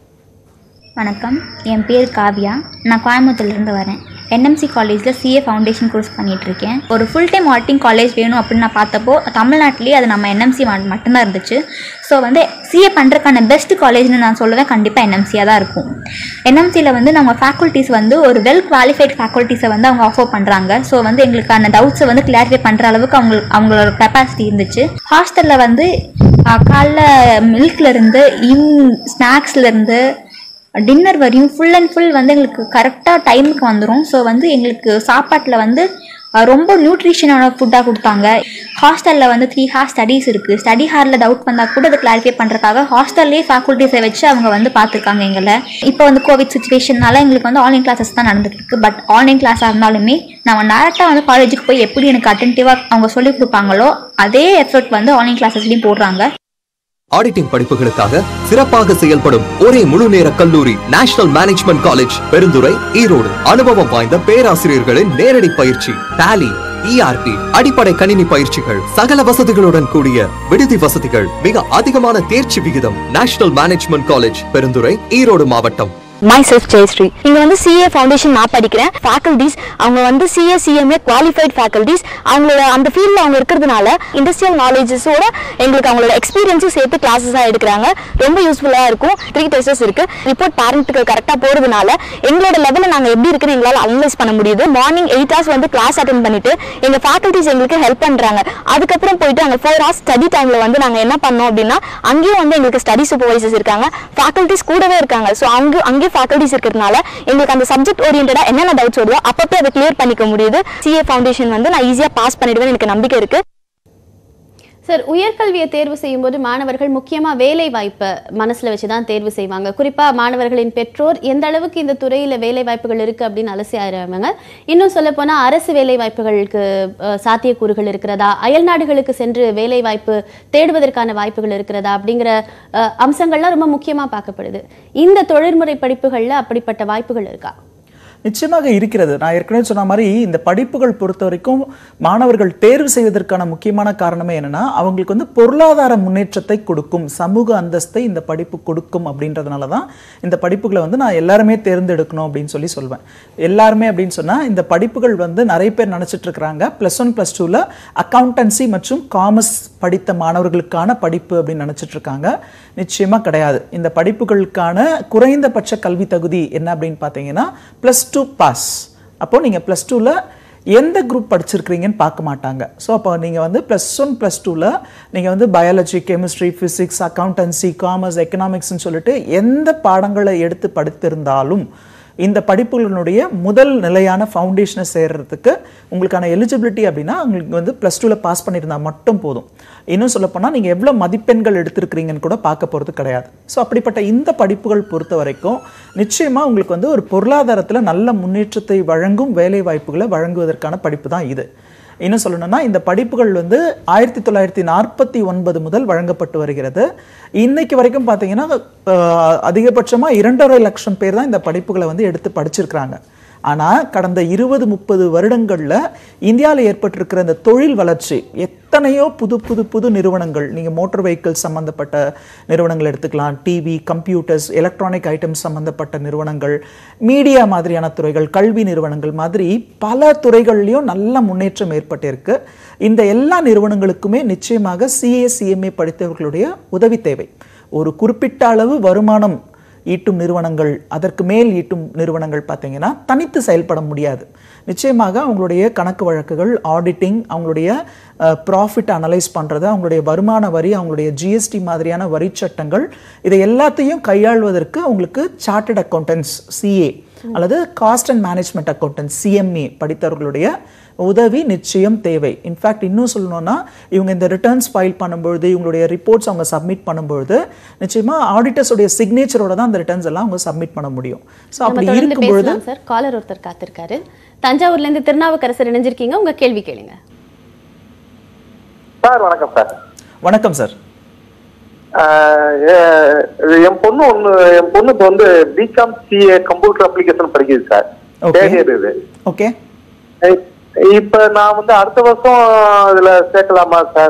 வணக்கம் என் பேர் காவ்யா நான் கோயம்புத்தூர்லேருந்து வரேன் என்எம்சி காலேஜில் சிஏ ஃபவுண்டேஷன் கோர்ஸ் பண்ணிட்டு இருக்கேன் ஒரு ஃபுல் டைம் ஆடிட்டிங் காலேஜ் வேணும் அப்படின்னு நான் பார்த்தப்போ தமிழ்நாட்டிலேயே அது நம்ம என்எம்சி மட்டும்தான் இருந்துச்சு ஸோ வந்து சிஏ பண்ணுறதுக்கான பெஸ்ட் காலேஜ்னு நான் சொல்லுவேன் கண்டிப்பாக என்எம்சியாக தான் இருக்கும் என்எம்சியில் வந்து நம்ம ஃபேக்கல்ட்டிஸ் வந்து ஒரு வெல் குவாலிஃபைட் ஃபேக்கல்ட்டிஸை வந்து அவங்க ஆஃபர் பண்ணுறாங்க ஸோ வந்து எங்களுக்கான டவுட்ஸை வந்து கிளாரிஃபை பண்ணுற அளவுக்கு அவங்க அவங்களோட கெப்பாசிட்டி இருந்துச்சு ஹாஸ்டலில் வந்து ஆஹ், காலைல மில்க்ல இருந்து ஈவினிங் ஸ்நாக்ஸ்ல இருந்து டின்னர் வரையும் ஃபுல் அண்ட் ஃபுல் வந்து எங்களுக்கு கரெக்டாக டைமுக்கு வந்துடும் ஸோ வந்து எங்களுக்கு சாப்பாட்டில் வந்து அஹ், ரொம்ப நியூட்ரிஷனான ஃபுட்டாக கொடுத்தாங்க ஹாஸ்டலில் வந்து த்ரீ ஹார் ஸ்டடீஸ் இருக்குது ஸ்டடி ஹாரில் டவுட் வந்தால் கூட அதை கிளாரிஃபை பண்ணுறதுக்காக ஹாஸ்டல்லே ஃபேக்கல்ட்டிஸை வச்சு அவங்க வந்து பார்த்துருக்காங்க எங்களை இப்போ வந்து கோவிட் சுச்சுவேஷனால எங்களுக்கு வந்து ஆன்லைன் கிளாஸஸ் தான் நடந்துட்டு இருக்கு பட் ஆன்லைன் கிளாஸாக இருந்தாலுமே நம்ம டேரெக்டாக வந்து காலேஜுக்கு போய் எப்படி எனக்கு அட்டென்டிவாக அவங்க சொல்லிக் கொடுப்பாங்களோ அதே எஃபர்ட் வந்து ஆன்லைன் கிளாஸஸ்லையும் போடுறாங்க ஆடிட்டிங் படிப்புகளுக்காக சிறப்பாக செயல்படும் ஒரே முழு நேர கல்லூரி national management college Perundurai Erode அனுபவம் வாய்ந்த பேராசிரியர்களின் நேரடி பயிற்சி டாலி இஆர்பி அடிப்படை கணினி பயிற்சிகள் சகல வசதிகளுடன் கூடிய விடுதி வசதிகள் மிக அதிகமான தேர்ச்சி விகிதம் national management college Perundurai Erode மாவட்டம் மை செல்ஃப் ஜெயஸ்ரீ இங்க வந்து சிஏ ஃபவுண்டேஷன் நான் படிக்கிறேன் ஃபேக்கல்டிஸ் அவங்க வந்து சிஏ சிஎம்ஏ குவாலிஃபைட் ஃபேக்கல்டிஸ் அவங்களோட அந்த ஃபீல்டில் அவங்க இருக்கிறதுனால இண்டஸ்ட்ரியல் நாலேஜஸோட எங்களுக்கு அவங்களோட எக்ஸ்பீரியன்ஸும் சேர்த்து கிளாஸஸாக எடுக்கிறாங்க ரொம்ப யூஸ்ஃபுல்லாக இருக்கும் த்ரீ டெஸ்டஸ் இருக்கு ரிப்போர்ட் பேரண்ட்டுக்கு கரெக்டாக போகிறதுனால எங்களோட லெவலில் நாங்கள் எப்படி இருக்குன்னு எங்களால் அனலைஸ் பண்ண முடியுது மார்னிங் எயிட் ஹவர்ஸ் வந்து கிளாஸ் அட்டன் பண்ணிட்டு எங்கள் ஃபேக்கல்டிஸ் எங்களுக்கு ஹெல்ப் பண்ணுறாங்க அதுக்கப்புறம் போயிட்டு அங்கே ஃபோர் ஹவர்ஸ் ஸ்டடி டைமில் வந்து நாங்கள் என்ன பண்ணோம் அப்படின்னா அங்கேயும் வந்து எங்களுக்கு ஸ்டடி சூப்பர்வைசர்ஸ் இருக்காங்க ஃபேக்கல்டிஸ் கூடவே இருக்காங்க ஸோ அங்கே அங்கேயும் ஃபேக்கல்டிஸ் இருக்கிறதுனால எங்களுக்கு அந்த சப்ஜெக்ட் ஓரியன்டாக என்னென்ன டவுட்ஸ் வருதோ அப்பப்போ அதை கிளியர் பண்ணிக்க முடியுது சிஏ ஃபவுண்டேஷன் வந்து நான் ஈஸியாக பாஸ் பண்ணிடுவேன் எனக்கு நம்பிக்கை இருக்கு சார் உயர்கல்வியை தேர்வு செய்யும்போது மாணவர்கள் முக்கியமா வேலை வாய்ப்பை மனசுல வச்சு தான் தேர்வு செய்வாங்க குறிப்பா மாணவர்களின் பெற்றோர் எந்த அளவுக்கு இந்த துறையில வேலை வாய்ப்புகள் இருக்கு அப்படின்னு அலசி ஆராய்வாங்க இன்னும் சொல்ல போனா அரசு வேலை வாய்ப்புகளுக்கு அஹ், சாத்தியக்கூறுகள் இருக்கிறதா அயல் நாடுகளுக்கு சென்று வேலை வாய்ப்பு தேடுவதற்கான வாய்ப்புகள் இருக்கிறதா அப்படிங்கிற அஹ், அம்சங்கள்லாம் ரொம்ப முக்கியமா பார்க்கப்படுது இந்த தொழில்முறை படிப்புகள்ல அப்படிப்பட்ட வாய்ப்புகள் இருக்கா நிச்சயமாக இருக்கிறது நான் ஏற்கனவே சொன்ன மாதிரி இந்த படிப்புகள் பொறுத்த வரைக்கும் மாணவர்கள் தேர்வு செய்வதற்கான முக்கியமான காரணமே என்னன்னா அவங்களுக்கு வந்து பொருளாதார முன்னேற்றத்தை கொடுக்கும் சமூக அந்தஸ்தை இந்த படிப்பு கொடுக்கும் அப்படின்றதுனால தான் இந்த படிப்புகளை வந்து நான் எல்லாருமே தேர்ந்தெடுக்கணும் அப்படின்னு சொல்லி சொல்வேன் எல்லாருமே அப்படின்னு சொன்னா இந்த படிப்புகள் வந்து நிறைய பேர் நினைச்சிட்டு இருக்கிறாங்க ப்ளஸ் ஒன் ப்ளஸ் டூவில் அக்கௌண்டன்சி மற்றும் காமர்ஸ் படித்த மாணவர்களுக்கான படிப்பு அப்படின்னு நினைச்சிட்டு இருக்காங்க நிச்சயமா கிடையாது இந்த படிப்புகளுக்கான குறைந்தபட்ச கல்வி தகுதி என்ன அப்படின்னு பார்த்தீங்கன்னா ப்ளஸ் டூ பாஸ் அப்போ நீங்கள் ப்ளஸ் டூவில் எந்த குரூப் படிச்சிருக்கிறீங்கன்னு பார்க்க மாட்டாங்க ஸோ அப்போ நீங்கள் வந்து ப்ளஸ் ஒன் ப்ளஸ் டூவில் நீங்கள் வந்து biology chemistry physics accountancy commerce எக்கனாமிக்ஸ்னு சொல்லிட்டு எந்த பாடங்களை எடுத்து படித்திருந்தாலும் இந்த படிப்புகளினுடைய முதல் நிலையான ஃபவுண்டேஷனை சேர்றதுக்கு உங்களுக்கான எலிஜிபிலிட்டி அப்படின்னா உங்களுக்கு வந்து ப்ளஸ் டூவில் பாஸ் பண்ணியிருந்தா மட்டும் போதும் இன்னும் சொல்லப்போனால் நீங்கள் எவ்வளோ மதிப்பெண்கள் எடுத்திருக்கிறீங்கன்னு கூட பார்க்க போகிறது கிடையாது ஸோ அப்படிப்பட்ட இந்த படிப்புகள் பொறுத்த வரைக்கும் நிச்சயமாக உங்களுக்கு வந்து ஒரு பொருளாதாரத்தில் நல்ல முன்னேற்றத்தை வழங்கும் வேலை வாய்ப்புகளை வழங்குவதற்கான படிப்பு தான் இது இன்னும் சொல்லணும்னா இந்த படிப்புகள் வந்து ஆயிரத்தி தொள்ளாயிரத்தி நாற்பத்தி ஒன்பது முதல் வழங்கப்பட்டு வருகிறது இன்னைக்கு வரைக்கும் பார்த்தீங்கன்னா அஹ், அதிகபட்சமா இரண்டரை லட்சம் பேர் தான் இந்த படிப்புகளை வந்து எடுத்து படிச்சிருக்கிறாங்க ஆனா கடந்த இருபது முப்பது வருடங்கள்ல இந்தியாவில் ஏற்பட்டிருக்கிற இந்த தொழில் வளர்ச்சி எத்தனையோ புது புது புது நிறுவனங்கள் நீங்க மோட்டார் வெஹிக்கிள் சம்பந்தப்பட்ட நிறுவனங்கள் எடுத்துக்கலாம் டிவி கம்ப்யூட்டர்ஸ் எலக்ட்ரானிக் ஐட்டம்ஸ் சம்பந்தப்பட்ட நிறுவனங்கள் மீடியா மாதிரியான துறைகள் கல்வி நிறுவனங்கள் மாதிரி பல துறைகள்லையும் நல்ல முன்னேற்றம் ஏற்பட்டிருக்கு இந்த எல்லா நிறுவனங்களுக்குமே நிச்சயமாக சிஏ சிஎம்ஏ படித்தவர்களுடைய உதவி தேவை ஒரு குறிப்பிட்ட அளவு வருமானம் ஈட்டும் நிறுவனங்கள் அதற்கு மேல் ஈட்டும் நிறுவனங்கள் பார்த்தீங்கன்னா தனித்து செயல்பட முடியாது நிச்சயமாக அவங்களுடைய கணக்கு வழக்குகள் ஆடிட்டிங் அவங்களுடைய ப்ராஃபிட் அனலைஸ் பண்ணுறது அவங்களுடைய வருமான வரி அவங்களுடைய ஜிஎஸ்டி மாதிரியான வரி சட்டங்கள் இதை எல்லாத்தையும் கையாள்வதற்கு அவங்களுக்கு சார்ட்டர்ட் அக்கௌண்டன்ஸ் சிஏ அல்லது cost and management accountants CMA படித்தவர்களுடைய உதவி நிச்சயம் தேவை இன்ஃபேக்ட் இன்னும் சொல்லணும்னா இவங்க இந்த ரிட்டர்ன்ஸ் ஃபைல் பண்ணும்பொழுது இவங்களுடைய ரிப்போர்ட்ஸ் அவங்க சப்மிட் பண்ணும்பொழுது நிச்சயமா ஆடிட்டர்ஸோடைய சிக்னேச்சரோட தான் அந்த ரிட்டர்ன்ஸ் எல்லாம் அவங்க சப்மிட் பண்ண முடியும் ஸோ நம்ம அப்படி தொடர்ந்து இருக்கும்பொழுது பேசலாம் சார் காலர் ஒருத்தர் காத்திருக்காரு தஞ்சாவூர்ல இருந்து திருநாவுக்கரசர் இணைஞ்சிருக்கீங்க உங்க கேள்வி கேளுங்க சார் வணக்கம் சார் வணக்கம் சார் ஆஹ் எ- என் பொண்ணு ஒண்ணு என் பொண்ணு இப்போ வந்து பிகாம் சிஏ கம்ப்யூட்டர் அப்ளிகேஷன் படிக்குது சார் Okay. தேர்ட் இயர் இது ஓகே இ- இப்ப நான் வந்து அடுத்த வருஷம் இதுல சேர்க்கலாமா சார்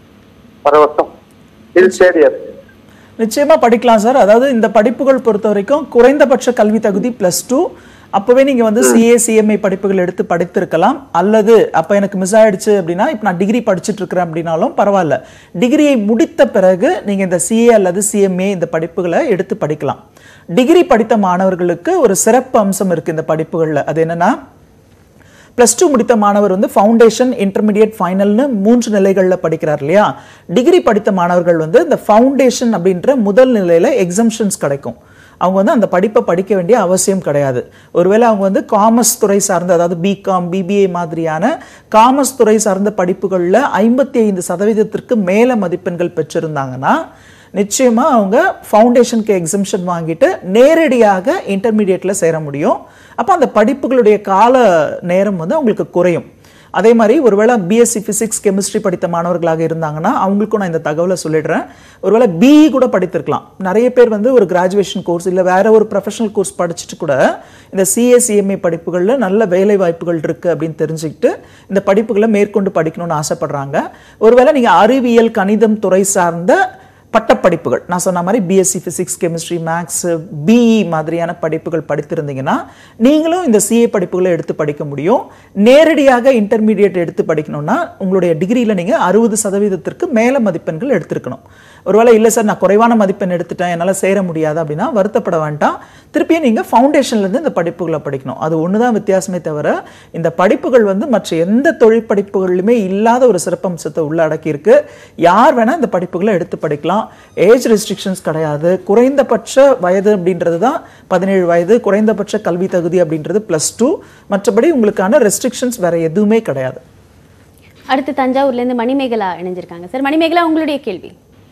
வர வருஷம் இது தேர்ட் இயர் நிச்சயமா படிக்கலாம் சார் அதாவது இந்த படிப்புகள் பொறுத்த வரைக்கும் குறைந்தபட்ச கல்வி தகுதி பிளஸ் டூ அப்பவே நீங்க வந்து சிஏ சிஎம்ஐ படிப்புகள் எடுத்து படித்திருக்கலாம் அல்லது அப்ப எனக்கு மிஸ் ஆயிடுச்சு அப்படின்னா இப்போ நான் டிகிரி படிச்சுட்டு இருக்கிறேன் அப்படின்னாலும் பரவாயில்ல டிகிரியை முடித்த பிறகு நீங்க இந்த சிஏ அல்லது சிஎம்ஏ இந்த படிப்புகளை எடுத்து படிக்கலாம் டிகிரி படித்த மாணவர்களுக்கு ஒரு சிறப்பு அம்சம் இருக்கு இந்த படிப்புகள்ல அது என்னன்னா ப்ளஸ் டூ முடித்த மாணவர் வந்து ஃபவுண்டேஷன் இன்டர்மீடியட் ஃபைனல்னு மூன்று நிலைகளில் படிக்கிறார் இல்லையா டிகிரி படித்த மாணவர்கள் வந்து இந்த ஃபவுண்டேஷன் அப்படின்ற முதல் நிலையில் எக்ஸம்ஷன்ஸ் கிடைக்கும் அவங்க வந்து அந்த படிப்பை படிக்க வேண்டிய அவசியம் கிடையாது ஒருவேளை அவங்க வந்து காமர்ஸ் துறை சார்ந்த அதாவது பிகாம் பிபிஏ மாதிரியான காமர்ஸ் துறை சார்ந்த படிப்புகளில் ஐம்பத்தி ஐந்து சதவீதத்திற்கு மேலே மதிப்பெண்கள் பெற்றிருந்தாங்கன்னா நிச்சயமா அவங்க ஃபவுண்டேஷனுக்கு எக்ஸம்ஷன் வாங்கிட்டு நேரடியாக இன்டர்மீடியட்ல சேர முடியும் அப்போ அந்த படிப்புகளுடைய கால நேரம் வந்து அவங்களுக்கு குறையும் அதே மாதிரி ஒருவேளை பிஎஸ்சி ஃபிசிக்ஸ் கெமிஸ்ட்ரி படித்த மாணவர்களாக இருந்தாங்கன்னா அவங்களுக்கும் நான் இந்த தகவலை சொல்லிடுறேன் ஒருவேளை பிஇ கூட படித்திருக்கலாம் நிறைய பேர் வந்து ஒரு கிராஜுவேஷன் கோர்ஸ் இல்லை வேற ஒரு ப்ரொஃபஷனல் கோர்ஸ் படிச்சுட்டு கூட இந்த சிஎஸ்சிஎம்ஏ படிப்புகளில் நல்ல வேலை வாய்ப்புகள் இருக்கு அப்படின்னு தெரிஞ்சுக்கிட்டு இந்த படிப்புகளை மேற்கொண்டு படிக்கணும்னு ஆசைப்படுறாங்க ஒருவேளை நீங்க அறிவியல் கணிதம் துறை சார்ந்த பட்டப்படிப்புகள் நான் சொன்ன மாதிரி BSc physics chemistry maths BE மாதிரியான படிப்புகள் படித்திருந்தீங்கன்னா நீங்களும் இந்த சிஏ படிப்புகளை எடுத்து படிக்க முடியும் நேரடியாக இன்டர்மீடியட் எடுத்து படிக்கணும்னா உங்களுடைய டிகிரியில் நீங்கள் அறுபது சதவீதத்திற்கு மேலே மதிப்பெண்கள் எடுத்திருக்கணும் ஒருவேளை இல்லை சார் நான் குறைவான மதிப்பெண் எடுத்துட்டேன் என்னால் சேர முடியாது அப்படின்னா வருத்தப்பட வேண்டாம் திருப்பியும் நீங்கள் ஃபவுண்டேஷன்லேருந்து இந்த படிப்புகளை படிக்கணும் அது ஒன்று தான் வித்தியாசமே தவிர இந்த படிப்புகள் வந்து மற்ற எந்த தொழில் படிப்புகளிலுமே இல்லாத ஒரு சிறப்பம்சத்தை உள்ளடக்கி இருக்கு யார் வேணால் இந்த படிப்புகளை எடுத்து படிக்கலாம் ஏஜ் ரெஸ்ட்ரிக்ஷன்ஸ் கிடையாது குறைந்தபட்ச வயது அப்படின்றது தான் பதினேழு வயது குறைந்தபட்ச கல்வி தகுதி அப்படின்றது ப்ளஸ் டூ மற்றபடி உங்களுக்கான ரெஸ்ட்ரிக்ஷன்ஸ் வேற எதுவுமே கிடையாது அடுத்து தஞ்சாவூர்ல இருந்து மணிமேகலா இணைஞ்சிருக்காங்க சார் மணிமேகலா உங்களுடைய கேள்வி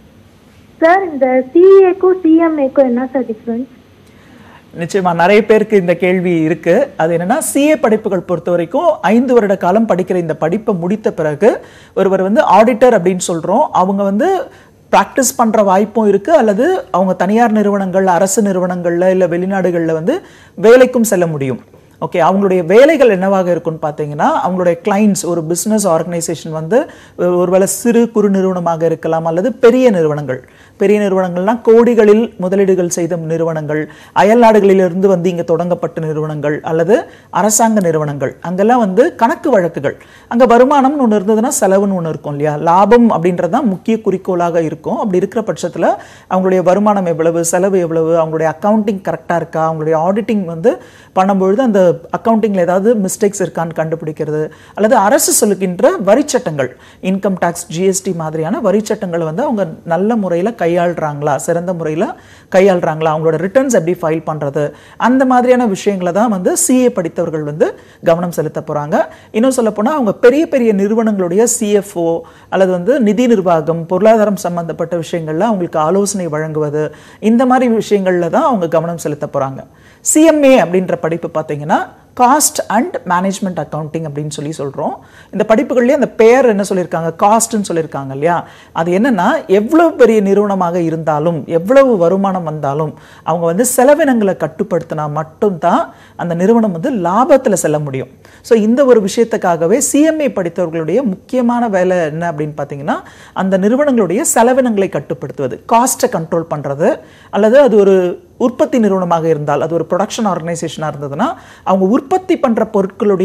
சார் இந்த சிஏக்கும் சிஎம்ஏக்கும் என்ன சார் டிஃப்ரென்ஸ் நிச்சயமா நிறைய பேருக்கு இந்த கேள்வி இருக்கு அது என்னன்னா சிஏ படிப்புகள் பொறுத்த வரைக்கும் ஐந்து வருட காலம் படிக்கிற இந்த படிப்பை முடித்த பிறகு ஒருவர் வந்து ஆடிட்டர் அப்படின்னு சொல்றோம் அவங்க வந்து ப்ராக்டிஸ் பண்ற வாய்ப்பும் இருக்கு அல்லது அவங்க தனியார் நிறுவனங்கள் அரசு நிறுவனங்கள்ல இல்ல வெளிநாடுகள்ல வந்து வேலைக்கும் செல்ல முடியும் ஓகே அவங்களுடைய வேலைகள் என்னவாக இருக்கும்னு பார்த்தீங்கன்னா அவங்களுடைய கிளைண்ட்ஸ் ஒரு பிஸ்னஸ் ஆர்கனைசேஷன் வந்து ஒரு- ஒருவேளை சிறு குறு நிறுவனமாக இருக்கலாம் அல்லது பெரிய நிறுவனங்கள் பெரிய நிறுவனங்கள்னா கோடிகளில் முதலீடுகள் செய்த நிறுவனங்கள் அயல் நாடுகளிலிருந்து வந்து இங்கே தொடங்கப்பட்ட நிறுவனங்கள் அல்லது அரசாங்க நிறுவனங்கள் அங்கெல்லாம் வந்து கணக்கு வழக்குகள் அங்கே வருமானம்னு ஒன்று இருந்ததுன்னா செலவுன்னு ஒன்று இருக்கும் இல்லையா லாபம் அப்படின்றது தான் முக்கிய குறிக்கோளாக இருக்கும் அப்படி இருக்கிற பட்சத்தில் அவங்களுடைய வருமானம் எவ்வளவு செலவு எவ்வளவு அவங்களுடைய அக்கவுண்டிங் கரெக்டாக இருக்கா அவங்களுடைய ஆடிட்டிங் வந்து பண்ணும்பொழுது அந்த அக்கவுண்டிங்கில் ஏதாவது மிஸ்டேக்ஸ் இருக்கான்னு கண்டுபிடிக்கிறது அல்லது அரசு சொல்லுகின்ற வரிச்சட்டங்கள் இன்கம் டேக்ஸ் ஜிஎஸ்டி மாதிரியான வரிச்சட்டங்களை வந்து அவங்க நல்ல முறையில் கையாளுறாங்களா சிறந்த முறையில் கையாளுறாங்களா அவங்களோட ரிட்டர்ன்ஸ் எப்படி ஃபைல் பண்ணுறது அந்த மாதிரியான விஷயங்களை தான் வந்து சிஏ படித்தவர்கள் வந்து கவனம் செலுத்த போகிறாங்க இன்னும் சொல்லப்போனால் அவங்க பெரிய பெரிய நிறுவனங்களுடைய சிஎஃப்ஓ அல்லது வந்து நிதி நிர்வாகம் பொருளாதாரம் சம்பந்தப்பட்ட விஷயங்கள்ல அவங்களுக்கு ஆலோசனை வழங்குவது இந்த மாதிரி விஷயங்கள்ல தான் அவங்க கவனம் செலுத்த போகிறாங்க சிஎம்ஏ அப்படின்ற படிப்பு பார்த்தீங்கன்னா காஸ்ட் அண்ட் மேனேஜ்மெண்ட் அக்கவுண்டிங் அப்படின்னு சொல்லி சொல்கிறோம் இந்த படிப்புகள்லேயே அந்த பெயர் என்ன சொல்லியிருக்காங்க காஸ்ட்னு சொல்லியிருக்காங்க இல்லையா அது என்னன்னா எவ்வளவு பெரிய நிறுவனமாக இருந்தாலும் எவ்வளவு வருமானம் வந்தாலும் அவங்க வந்து செலவினங்களை கட்டுப்படுத்தினா மட்டும்தான் அந்த நிறுவனம் வந்து லாபத்தில் செல்ல முடியும் ஸோ இந்த ஒரு விஷயத்துக்காகவே சிஎம்ஏ படித்தவர்களுடைய முக்கியமான வேலை என்ன அப்படின்னு பார்த்தீங்கன்னா அந்த நிறுவனங்களுடைய செலவினங்களை கட்டுப்படுத்துவது காஸ்ட்டை கண்ட்ரோல் பண்ணுறது அல்லது அது ஒரு உற்பத்தி நிறுவனமாக இருந்தால் அது ஒரு ப்ரொடக்ஷன் ஆர்கனைசேஷனாக இருந்ததுன்னா அவங்க உற்பத்தி பண்ணுற பொருட்களுடைய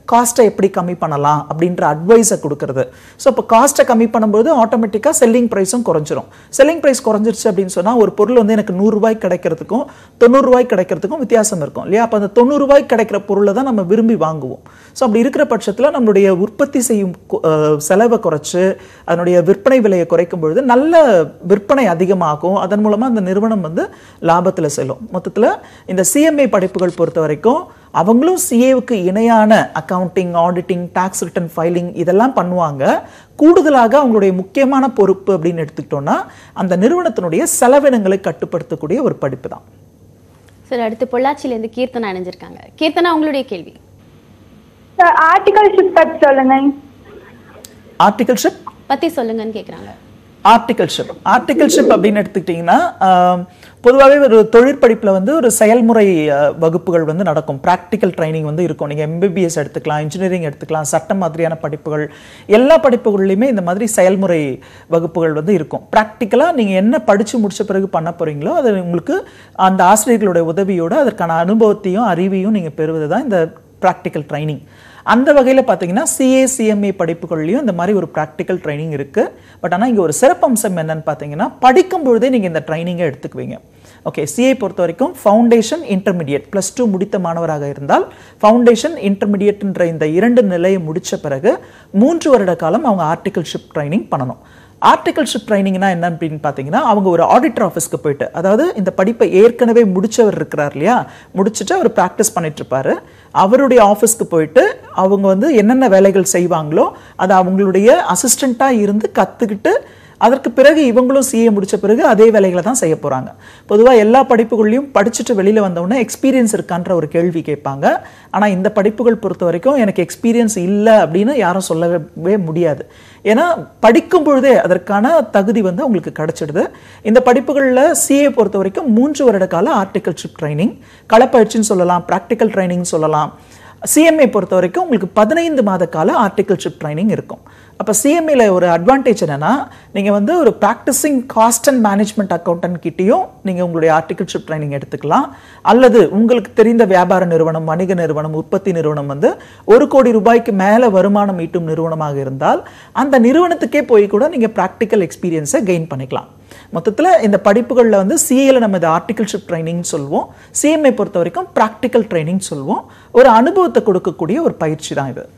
காஸ்ட்டை எப்படி கம்மி பண்ணலாம் அப்படின்ற அட்வைஸை கொடுக்கறது ஸோ இப்போ காஸ்ட்டை கம்மி பண்ணும்போது ஆட்டோமேட்டிக்காக செல்லிங் ப்ரைஸும் குறைஞ்சிரும் செல்லிங் ப்ரைஸ் குறைஞ்சிருச்சு அப்படின்னு சொன்னால் ஒரு பொருள் வந்து எனக்கு நூறுரூவாய்க்கு கிடைக்கிறதுக்கும் தொண்ணூறுரூவாய்க்கு கிடைக்கிறதுக்கும் வித்தியாசம் இருக்கும் இல்லையா அப்போ அந்த தொண்ணூறுரூவாய்க்கு கிடைக்கிற பொருளை தான் நம்ம விரும்பி வாங்குவோம் ஸோ அப்படி இருக்கிற பட்சத்தில் நம்மளுடைய உற்பத்தி செய்யும் கு- அஹ் செலவை குறைச்சு அதனுடைய விற்பனை விலையை குறைக்கும் பொழுது நல்ல விற்பனை அதிகமாகும் அதன் மூலமாக அந்த நிறுவனம் வந்து லாபத்தில் செல்லும் மொத்தத்தில் இந்த சிஎம்ஏ படிப்புகள் பொறுத்த வரைக்கும் அவங்களும் சிஏவுக்கு இணையான accounting auditing tax return filing இதெல்லாம் பண்ணுவாங்க கூடுதலாக அவங்களுடைய முக்கியமான பொறுப்பு அப்படின்னு எடுத்துக்கிட்டோம்னா அந்த நிறுவனத்தினுடைய செலவினங்களை கட்டுப்படுத்தக்கூடிய ஒரு படிப்பு தான் சார் அடுத்து பொள்ளாச்சியிலேருந்து கீர்த்தனா இணைஞ்சிருக்காங்க கீர்த்தனா உங்களுடைய கேள்வி சார் ஆர்டிகல்ஷிப் பற்றி சொல்லுங்க ஆர்டிகல்ஷிப் பத்தி சொல்லுங்கன்னு கேக்குறாங்க ஆர்டிகல்ஷிப் ஆர்டிகல்ஷிப் அப்படின்னு எடுத்துக்கிட்டிங்கன்னா பொதுவாகவே ஒரு தொழிற்படிப்பில் வந்து ஒரு செயல்முறை அஹ், வகுப்புகள் வந்து நடக்கும் ப்ராக்டிக்கல் ட்ரைனிங் வந்து இருக்கும் நீங்கள் எம்பிபிஎஸ் எடுத்துக்கலாம் இன்ஜினியரிங் எடுத்துக்கலாம் சட்டம் மாதிரியான படிப்புகள் எல்லா படிப்புகள்லையுமே இந்த மாதிரி செயல்முறை வகுப்புகள் வந்து இருக்கும் ப்ராக்டிக்கலாக நீங்கள் என்ன படித்து முடிச்ச பிறகு பண்ண போகிறீங்களோ அது உங்களுக்கு அந்த ஆசிரியர்களுடைய உதவியோடு அதற்கான அனுபவத்தையும் அறிவையும் நீங்கள் பெறுவது தான் இந்த ப்ராக்டிக்கல் ட்ரைனிங் அந்த வகையில் பார்த்தீங்கன்னா சிஏ சிஎம்ஏ படிப்புகள்லையும் இந்த மாதிரி ஒரு ப்ராக்டிக்கல் ட்ரைனிங் இருக்குது பட் ஆனால் இங்கே ஒரு சிறப்பம்சம் என்னன்னு பார்த்தீங்கன்னா படிக்கும் பொழுதே நீங்கள் இந்த ட்ரைனிங்கை எடுத்துக்குவீங்க ஓகே சிஏ பொறுத்த வரைக்கும் ஃபவுண்டேஷன் இன்டர்மீடியட் ப்ளஸ் டூ முடித்த மாணவராக இருந்தால் ஃபவுண்டேஷன் இன்டர்மீடியட்ன்ற இந்த இரண்டு நிலையை முடித்த பிறகு மூன்று வருட காலம் அவங்க ஆர்டிகல்ஷிப் ட்ரைனிங் பண்ணணும் ஆர்டிகல்ஷிப் ட்ரைனிங்னா என்ன அப்படின்னு பார்த்தீங்கன்னா அவங்க ஒரு ஆடிட்டர் ஆஃபீஸ்க்கு போயிட்டு அதாவது இந்த படிப்பை ஏற்கனவே முடிச்சவர் இருக்கிறார் இல்லையா முடிச்சுட்டு அவர் ப்ராக்டிஸ் பண்ணிட்டு இருப்பாரு அவருடைய ஆஃபீஸ்க்கு போயிட்டு அவங்க வந்து என்னென்ன வேலைகள் செய்வாங்களோ அதை அவங்களுடைய அசிஸ்டண்ட்டாக இருந்து கற்றுக்கிட்டு அதற்கு பிறகு இவங்களும் சிஏ முடிச்ச பிறகு அதே வேலைகளை தான் செய்ய போகிறாங்க பொதுவாக எல்லா படிப்புகள்லையும் படிச்சுட்டு வெளியில் வந்தவுடனே எக்ஸ்பீரியன்ஸ் இருக்கான்ற ஒரு கேள்வி கேட்பாங்க ஆனால் இந்த படிப்புகள் பொறுத்த வரைக்கும் எனக்கு எக்ஸ்பீரியன்ஸ் இல்லை அப்படின்னு யாரும் சொல்லவே முடியாது ஏன்னா படிக்கும் பொழுதே அதற்கான தகுதி வந்து உங்களுக்கு கிடைச்சிடுது இந்த படிப்புகளில் சிஏ பொறுத்த வரைக்கும் மூன்று வருட கால ஆர்டிகல்ஷிப் ட்ரைனிங் களப்பயிற்சின்னு சொல்லலாம் ப்ராக்டிக்கல் ட்ரைனிங் சொல்லலாம் சிஎம்ஏ பொறுத்த வரைக்கும் உங்களுக்கு பதினைந்து மாத கால ஆர்டிகல்ஷிப் ட்ரைனிங் இருக்கும் அப்போ சிஎம்ஏல ஒரு அட்வான்டேஜ் என்னன்னா நீங்கள் வந்து ஒரு practicing cost and management accountant கிட்டேயும் நீங்கள் உங்களுடைய ஆர்டிகல்ஷிப் ட்ரைனிங் எடுத்துக்கலாம் அல்லது உங்களுக்கு தெரிந்த வியாபார நிறுவனம் வணிக நிறுவனம் உற்பத்தி நிறுவனம் வந்து ஒரு கோடி ரூபாய்க்கு மேலே வருமானம் ஈட்டும் நிறுவனமாக இருந்தால் அந்த நிறுவனத்துக்கே போய் கூட நீங்கள் ப்ராக்டிக்கல் எக்ஸ்பீரியன்ஸை கெயின் பண்ணிக்கலாம் மொத்தத்தில் இந்த படிப்புகளில் வந்து சிஏல நம்ம இந்த ஆர்டிகல்ஷிப் ட்ரைனிங் சொல்லுவோம் சிஎம்ஐ பொறுத்த வரைக்கும் ப்ராக்டிக்கல் ட்ரைனிங் சொல்லுவோம் ஒரு அனுபவத்தை கொடுக்கக்கூடிய ஒரு பயிற்சி தான் இது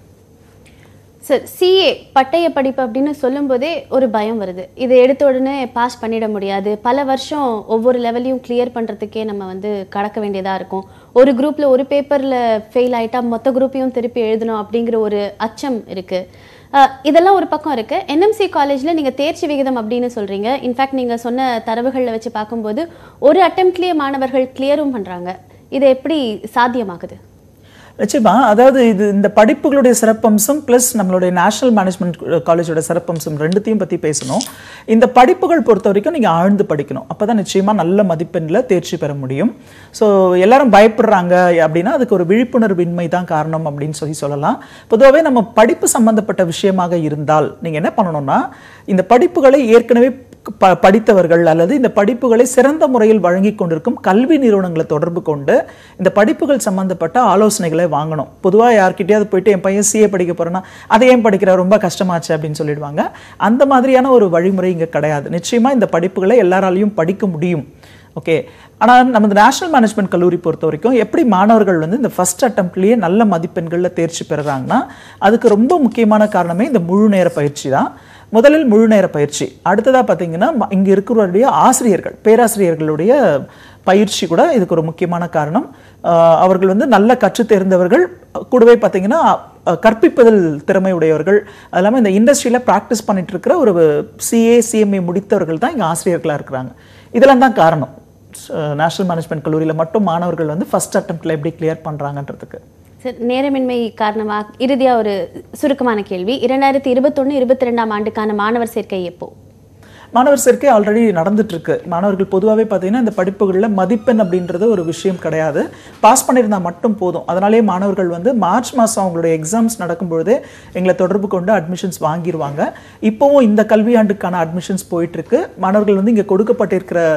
சார் சிஏ பட்டய படிப்பு அப்படின்னு சொல்லும்போதே ஒரு பயம் வருது இதை எடுத்த உடனே பாஸ் பண்ணிட முடியாது பல வருஷம் ஒவ்வொரு லெவலையும் கிளியர் பண்ணுறதுக்கே நம்ம வந்து கடக்க வேண்டியதாக இருக்கும் ஒரு குரூப்பில் ஒரு பேப்பரில் ஃபெயில் ஆயிட்டா மொத்த குரூப்பையும் திருப்பி எழுதணும் அப்படிங்கிற ஒரு அச்சம் இருக்குது அஹ் இதெல்லாம் ஒரு பக்கம் இருக்கு என்எம்சி காலேஜில் நீங்கள் தேர்ச்சி விகிதம் அப்படின்னு சொல்கிறீங்க இன்ஃபேக்ட் நீங்கள் சொன்ன தரவுகளில் வச்சு பார்க்கும்போது ஒரு அட்டெம்ப்ட்லேயே மாணவர்கள் கிளியரும் பண்ணுறாங்க இது எப்படி சாத்தியமாகுது நிச்சயமா அதாவது இது இந்த படிப்புகளுடைய சிறப்பம்சம் ப்ளஸ் நம்மளுடைய நேஷனல் மேனேஜ்மெண்ட் காலேஜோட சிறப்பம்சம் ரெண்டுத்தையும் பற்றி பேசணும் இந்த படிப்புகள் பொறுத்த வரைக்கும் நீங்கள் ஆழ்ந்து படிக்கணும் அப்போ தான் நிச்சயமாக நல்ல மதிப்பெண்ணில் தேர்ச்சி பெற முடியும் ஸோ எல்லாரும் பயப்படுறாங்க அப்படின்னா அதுக்கு ஒரு விழிப்புணர்வின்மை தான் காரணம் அப்படின்னு சொல்லி சொல்லலாம் பொதுவாகவே நம்ம படிப்பு சம்பந்தப்பட்ட விஷயமாக இருந்தால் நீங்கள் என்ன பண்ணணும்னா இந்த படிப்புகளை ஏற்கனவே ப படித்தவர்கள் அல்லது இந்த படிப்புகளை சிறந்த முறையில் வழங்கி கொண்டிருக்கும் கல்வி நிறுவனங்களை தொடர்பு கொண்டு இந்த படிப்புகள் சம்பந்தப்பட்ட ஆலோசனைகளை வாங்கணும் பொதுவாக யார்கிட்டயாவது போயிட்டு என் பையன் சிஏ படிக்க போறேன்னா அதை ஏன் படிக்கிற ரொம்ப கஷ்டமாச்சு அப்படின்னு சொல்லிடுவாங்க அந்த மாதிரியான ஒரு வழிமுறை இங்கே கிடையாது நிச்சயமா இந்த படிப்புகளை எல்லாராலையும் படிக்க முடியும் ஓகே ஆனால் நமது நேஷனல் மேனேஜ்மெண்ட் கல்லூரி பொறுத்த வரைக்கும் எப்படி மாணவர்கள் வந்து இந்த ஃபர்ஸ்ட் அட்டம்ப்ட்லேயே நல்ல மதிப்பெண்களில் தேர்ச்சி பெறுறாங்கன்னா அதுக்கு ரொம்ப முக்கியமான காரணமே இந்த முழு நேர பயிற்சி தான் முதலில் முழு நேர பயிற்சி அடுத்ததாக பார்த்தீங்கன்னா ம- இங்க இருக்கிறவருடைய ஆசிரியர்கள் பேராசிரியர்களுடைய பயிற்சி கூட இதுக்கு ஒரு முக்கியமான காரணம் ஆஹ் அவர்கள் வந்து நல்ல கற்றுத் தேர்ந்தவர்கள் கூடவே பார்த்தீங்கன்னா அஹ், கற்பிப்பதில் திறமை உடையவர்கள் அது இல்லாமல் இந்த இண்டஸ்ட்ரியில் ப்ராக்டிஸ் பண்ணிட்டு இருக்கிற ஒரு சிஏ சிஎம்ஏ முடித்தவர்கள் தான் இங்கே ஆசிரியர்களாக இருக்கிறாங்க இதெல்லாம் தான் காரணம் நேஷனல் மேனேஜ்மெண்ட் கல்லூரியில் மட்டும் மாணவர்கள் வந்து ஃபர்ஸ்ட் அட்டம்ப்ட்ல எப்படி கிளியர் பண்ணுறாங்கன்றதுக்கு சார் நேரமின்மை காரணமாக இறுதியா ஒரு சுருக்கமான கேள்வி இரண்டாயிரத்தி இருபத்தொன்னு இருபத்தி ரெண்டாம் ஆண்டுக்கான மாணவர் சேர்க்கை எப்போ மாணவர் சேர்க்கை ஆல்ரெடி நடந்துட்டு இருக்கு மாணவர்கள் பொதுவாகவே பார்த்தீங்கன்னா இந்த படிப்புகளில் மதிப்பெண் அப்படின்றது ஒரு விஷயம் கிடையாது பாஸ் பண்ணியிருந்தா மட்டும் போதும் அதனாலேயே மாணவர்கள் வந்து மார்ச் மாதம் அவங்களுடைய எக்ஸாம்ஸ் நடக்கும் பொழுதே எங்களை தொடர்பு கொண்டு அட்மிஷன்ஸ் வாங்கிடுவாங்க இப்போவும் இந்த கல்வியாண்டுக்கான அட்மிஷன்ஸ் போயிட்டு இருக்கு மாணவர்கள் வந்து இங்கே கொடுக்கப்பட்டிருக்கிற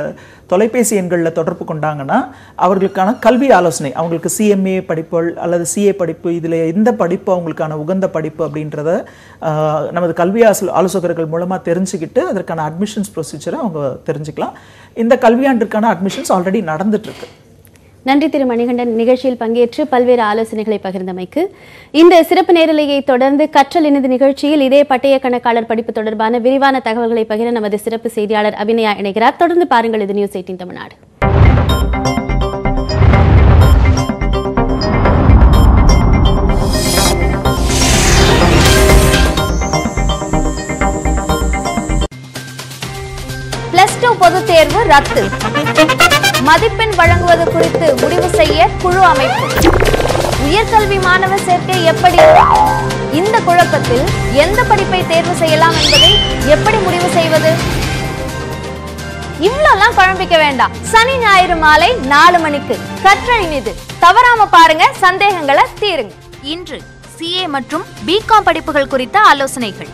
தொலைபேசி எண்களில் தொடர்பு கொண்டாங்கன்னா அவர்களுக்கான கல்வி ஆலோசனை அவங்களுக்கு சிஎம்ஏ படிப்புகள் அல்லது சிஏ படிப்பு இதில் எந்த படிப்பு அவங்களுக்கான உகந்த படிப்பு அப்படின்றத ஆஹ், நமது கல்வி ஆசோ- ஆலோசகர்கள் மூலமாக தெரிஞ்சுக்கிட்டு அதற்கான அட்மிஷன்ஸ் ப்ரொசீஜரை அவங்க தெரிஞ்சுக்கலாம் இந்த கல்வியாண்டிற்கான அட்மிஷன்ஸ் ஆல்ரெடி நடந்துட்டு இருக்கு நன்றி திரு மணிகண்டன் நிகழ்ச்சியில் பங்கேற்று பல்வேறு ஆலோசனைகளை பகிர்ந்தமைக்கு இந்த சிறப்பு நேரலையை தொடர்ந்து கற்றல் இணைந்த நிகழ்ச்சியில் இதே பட்டய கணக்காளர் படிப்பு தொடர்பான விரிவான தகவல்களை பகிர நமது சிறப்பு செய்தியாளர் அபிநயா இணைகிறார் தொடர்ந்து பாருங்கள் இது news eighteen Tamil Nadu plus two பொதுத் தேர்வு ரத்து மதிப்பெண் வழங்குவது குறித்து முடிவு செய்ய குழு அமைப்பு உயர்கல்வி மாணவர் சேர்க்கை எப்படி இந்த குழப்பத்தில் எந்த படிப்பை தேர்வு செய்யலாம் என்பதை எப்படி முடிவு செய்வது இவ்வளோலாம் குழம்பிக்க வேண்டாம் சனி ஞாயிறு மாலை நாலு மணிக்கு கற்றல் இனிது தவறாம பாருங்க சந்தேகங்களை தீருங்க இன்று சிஏ மற்றும் பிகாம் படிப்புகள் குறித்த ஆலோசனைகள்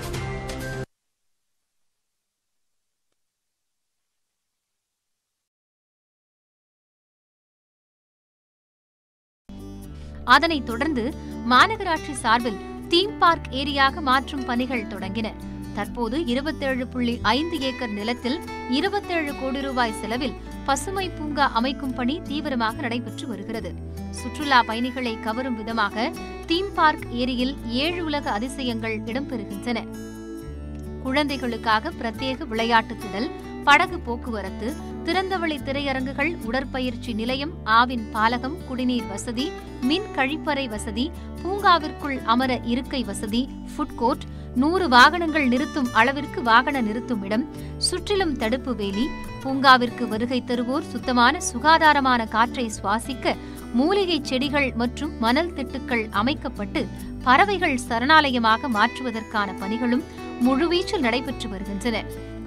அதனைத் தொடர்ந்து மாநகராட்சி சார்பில் தீம் பார்க் ஏரியாக மாற்றும் பணிகள் தொடங்கின தற்போது இருபத்தேழு புள்ளி ஐந்து ஏக்கர் நிலத்தில் இருபத்தேழு கோடி ரூபாய் செலவில் பசுமை பூங்கா அமைக்கும் பணி தீவிரமாக நடைபெற்று வருகிறது சுற்றுலா பயணிகளை கவரும் விதமாக தீம் பார்க் ஏரியில் ஏழு உலக அதிசயங்கள் இடம்பெறுகின்றன குழந்தைகளுக்காக பிரத்யேக விளையாட்டு திடல் படகு போக்குவரத்து திறந்தவெளி திரையரங்குகள் உடற்பயிற்சி நிலையம் ஆவின் பாலகம் குடிநீர் வசதி மின் கழிப்பறை வசதி பூங்காவிற்குள் அமர இருக்கை வசதி ஃபுட் கோர்ட் நூறு வாகனங்கள் நிறுத்தும் அளவிற்கு வாகன நிறுத்தும் இடம் சுற்றிலும் தடுப்பு வேலி பூங்காவிற்கு வருகை தருவோர் சுத்தமான சுகாதாரமான காற்றை சுவாசிக்க மூலிகை செடிகள் மற்றும் மணல் திட்டுக்கள் அமைக்கப்பட்டு பறவைகள் சரணாலயமாக மாற்றுவதற்கான பணிகளும் முழுவீச்சில் நடைபெற்று வருகின்றன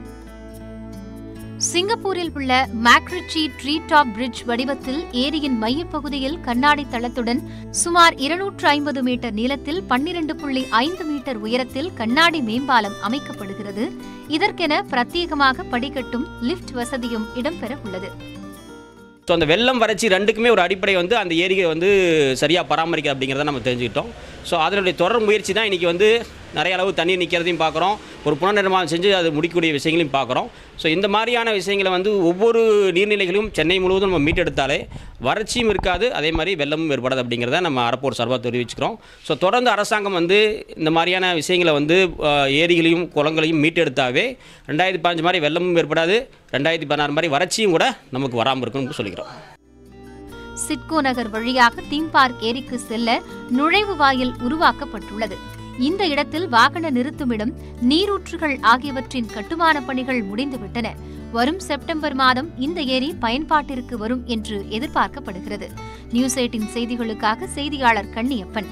சிங்கப்பூரில் உள்ள மேக்ரிச்சி ட்ரீ டாப் பிரிட்ஜ் வடிவத்தில் ஏரியின் மையப்பகுதியில் கண்ணாடி தளத்துடன் சுமார் இருநூற்று ஐம்பது மீட்டர் நீளத்தில் பன்னிரண்டு புள்ளி ஐந்து மீட்டர் உயரத்தில் கண்ணாடி மேம்பாலம் அமைக்கப்படுகிறது இதற்கென பிரத்யேகமாக படிக்கட்டும் லிஃப்ட் வசதியும் இடம்பெற உள்ளது ஸோ அந்த வெள்ளம் வறட்சி ரெண்டுக்குமே ஒரு அடிப்படை வந்து அந்த ஏரியை வந்து சரியாக பராமரிக்க அப்படிங்கிறத நம்ம தெரிஞ்சுக்கிட்டோம் ஸோ அதனுடைய தொடர் முயற்சி தான் இன்றைக்கி வந்து நிறைய அளவு தண்ணீர் நிற்கிறதையும் பார்க்குறோம் ஒரு புனர்நிர்மாணம் செஞ்சு அது முடிக்கக்கூடிய விஷயங்களையும் பார்க்குறோம் ஸோ இந்த மாதிரியான விஷயங்களை வந்து ஒவ்வொரு நீர்நிலைகளும் சென்னை முழுவதும் நம்ம மீட்டெடுத்தாலே வறட்சியும் இருக்காது அதே மாதிரி வெள்ளமும் ஏற்படாது அப்படிங்கிறத நம்ம அறப்போர் சார்பாக தெரிவிச்சுக்கிறோம் ஸோ தொடர்ந்து அரசாங்கம் வந்து இந்த மாதிரியான விஷயங்களை வந்து அஹ், ஏரிகளையும் குளங்களையும் மீட்டெடுத்தாவே ரெண்டாயிரத்தி பதினஞ்சு மாதிரி வெள்ளமும் ஏற்படாது ரெண்டாயிரத்தி பதினாறு மாதிரி வறட்சியும் கூட நமக்கு வராமல் இருக்கும்னு சொல்லிக்கிறோம் சிட்கோ நகர் வழியாக தீம் பார்க் ஏரிக்கு செல்ல நுழைவு வாயில் உருவாக்கப்பட்டுள்ளது இந்த இடத்தில் வாகன நிறுத்துமிடம் நீரூற்றுகள் ஆகியவற்றின் கட்டுமான பணிகள் முடிந்துவிட்டன வரும் செப்டம்பர் மாதம் இந்த ஏரி பயன்பாட்டிற்கு வரும் என்று எதிர்பார்க்கப்படுகிறது நியூஸ் எயிட்டின் செய்திகளுக்காக செய்தியாளர் கண்ணியப்பன்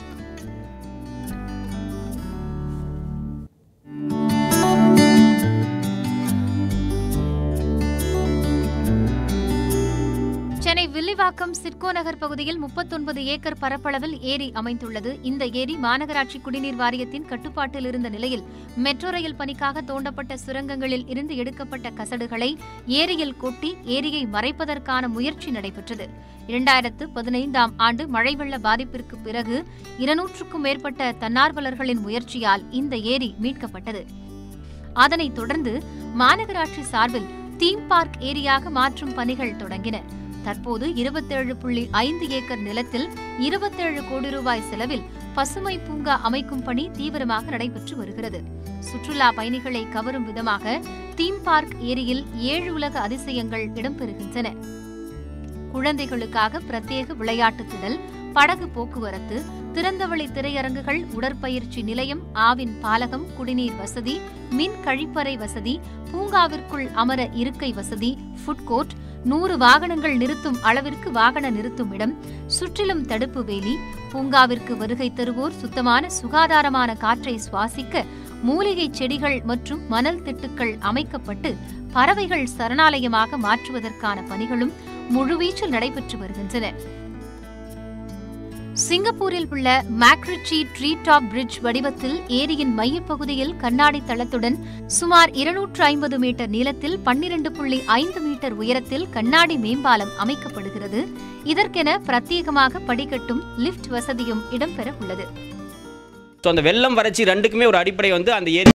சென்னை வில்லிவாக்கம் சிட்கோ நகர் பகுதியில் முப்பத்தொன்பது ஏக்கர் பரப்பளவில் ஏரி அமைந்துள்ளது இந்த ஏரி மாநகராட்சி குடிநீர் வாரியத்தின் கட்டுப்பாட்டில் இருந்த நிலையில் மெட்ரோ ரயில் பணிக்காக தோண்டப்பட்ட சுரங்கங்களில் இருந்து எடுக்கப்பட்ட கசடுகளை ஏரியில் கொட்டி ஏரியை மறைப்பதற்கான முயற்சி நடைபெற்றது இரண்டாயிரத்து பதினைந்தாம் ஆண்டு மழை வெள்ள பாதிப்பிற்கு பிறகு இருநூற்றுக்கும் மேற்பட்ட தன்னார்வலர்களின் முயற்சியால் இந்த ஏரி மீட்கப்பட்டது அதனைத் தொடர்ந்து மாநகராட்சி சார்பில் தீம் பார்க் ஏரியாக மாற்றும் பணிகள் தொடங்கின தற்போது இருபத்தேழு புள்ளி ஐந்து ஏக்கர் நிலத்தில் இருபத்தேழு கோடி ரூபாய் செலவில் பசுமை பூங்கா அமைக்கும் பணி தீவிரமாக நடைபெற்று வருகிறது சுற்றுலா பயணிகளை கவரும் விதமாக தீம் பார்க் ஏரியில் ஏழு உலக அதிசயங்கள் இடம்பெறுகின்றன குழந்தைகளுக்காக பிரத்யேக விளையாட்டு திடல் படகு போக்குவரத்து திறந்தவெளி திரையரங்குகள் உடற்பயிற்சி நிலையம் ஆவின் பாலகம் குடிநீர் வசதி மின் கழிப்பறை வசதி பூங்காவிற்குள் அமர இருக்கை வசதி ஃபுட் கோர்ட் நூறு வாகனங்கள் நிறுத்தும் அளவிற்கு வாகன நிறுத்தும் இடம் சுற்றிலும் தடுப்பு வேலி பூங்காவிற்கு வருகை தருவோர் சுத்தமான சுகாதாரமான காற்றை சுவாசிக்க மூலிகை செடிகள் மற்றும் மணல் திட்டுக்கள் அமைக்கப்பட்டு பறவைகள் சரணாலயமாக மாற்றுவதற்கான பணிகளும் முழுவீச்சில் நடைபெற்று வருகின்றன சிங்கப்பூரில் உள்ள மேக்ரிச்சி ட்ரீ டாப் பிரிட்ஜ் வடிவத்தில் ஏரியின் மையப்பகுதியில் கண்ணாடி தளத்துடன் சுமார் இருநூற்று ஐம்பது மீட்டர் நீளத்தில் பன்னிரண்டு புள்ளி ஐந்து மீட்டர் உயரத்தில் கண்ணாடி மேம்பாலம் அமைக்கப்படுகிறது இதற்கென பிரத்யேகமாக படிக்கட்டும் லிஃப்ட் வசதியும் இடம்பெற உள்ளது ஸோ அந்த வெள்ளம் வறட்சி ரெண்டுக்குமே ஒரு அடிப்படை வந்து அந்த ஏரி